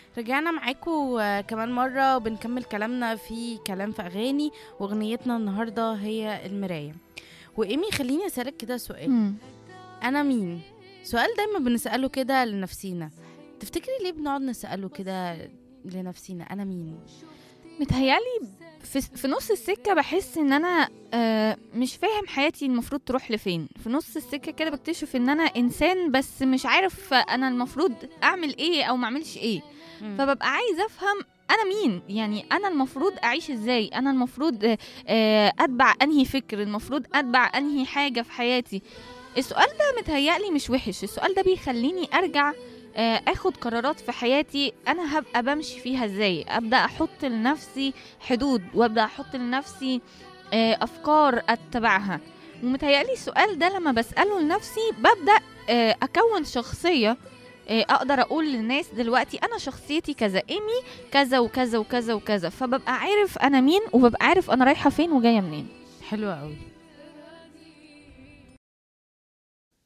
رجعنا معاكم كمان مرة وبنكمل كلامنا في كلام في أغاني وأغنيتنا النهاردة هي المراية وإيمي خليني أسألك كده سؤال مم. أنا مين؟ سؤال دايما بنسأله كده لنفسينا تفتكري ليه بنقعد نسأله كده لنفسينا أنا مين؟ متهيألي في, في نص السكة بحس ان انا آه مش فاهم حياتي المفروض تروح لفين في نص السكة كده بكتشف ان انا انسان بس مش عارف انا المفروض اعمل ايه او ما اعملش ايه مم. فببقى عايزه افهم انا مين يعني انا المفروض اعيش ازاي انا المفروض آه، آه، اتبع انهي فكر المفروض اتبع انهي حاجه في حياتي السؤال ده متهيألي مش وحش السؤال ده بيخليني ارجع آه، اخد قرارات في حياتي انا هبقى بمشي فيها ازاي ابدا احط لنفسي حدود وابدا احط لنفسي آه، افكار اتبعها ومتهيألي السؤال ده لما بسأله لنفسي ببدأ آه، أكون شخصية آه، أقدر أقول للناس دلوقتي أنا شخصيتي كذا إيمي كذا وكذا وكذا وكذا فببقى عارف أنا مين وببقى عارف أنا رايحة فين وجاية منين حلوة قوي